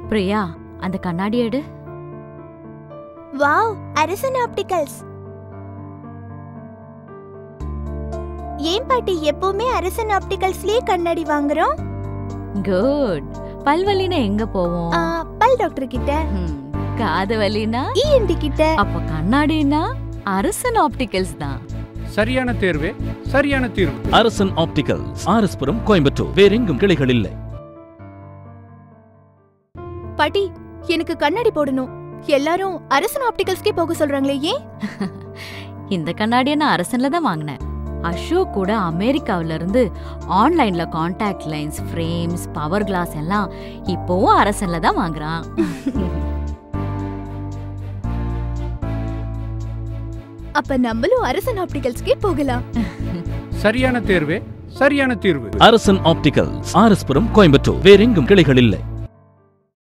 பிரியா அந்த கண்ணாடி எடு வாவ் அரசன் ஆப்டிகல்ஸ் ஏன் பாட்டி எப்பவுமே அரசன் ஆப்டிகல்ஸ்லயே கண்ணாடி வாங்குறோம் குட் பல்வலினா எங்க போவோம் ஆ, பல் டாக்டர் கிட்ட ஹம், காது வலினா இஎன்டி கிட்ட அப்ப கண்ணாடினா அரசன் ஆப்டிகல்ஸ் தான் சரியான தேர்வே சரியான தீர்வு அரசன் ஆப்டிகல்ஸ் ஆர்எஸ்புரம் கோயம்புத்தூர் வேறெங்கும் கிளைகள் இல்லை பாட்டி எனக்கு கண்ணாடி போடணும் எல்லாரும் அரசன் ஆப்டிகல்ஸ்க்கே போக சொல்றாங்களே ஏன் இந்த கண்ணாடியை நான் அரசன்ல தான் வாங்கினேன் அசோக் கூட அமெரிக்காவுல இருந்து ஆன்லைன்ல contact lenses frames power glass எல்லாம் இப்போவும் அரசன்ல தான் வாங்குறான் அப்ப நம்மளும் அரசன் ஆப்டிகல்ஸ்க்கே போகலாம் சரியான தேர்வே சரியான தீர்வு அரசன் ஆப்டிகல்ஸ் ஆர்எஸ்புரம் கோயம்புத்தூர் வேறெங்கும் கிளைகள் இல்லை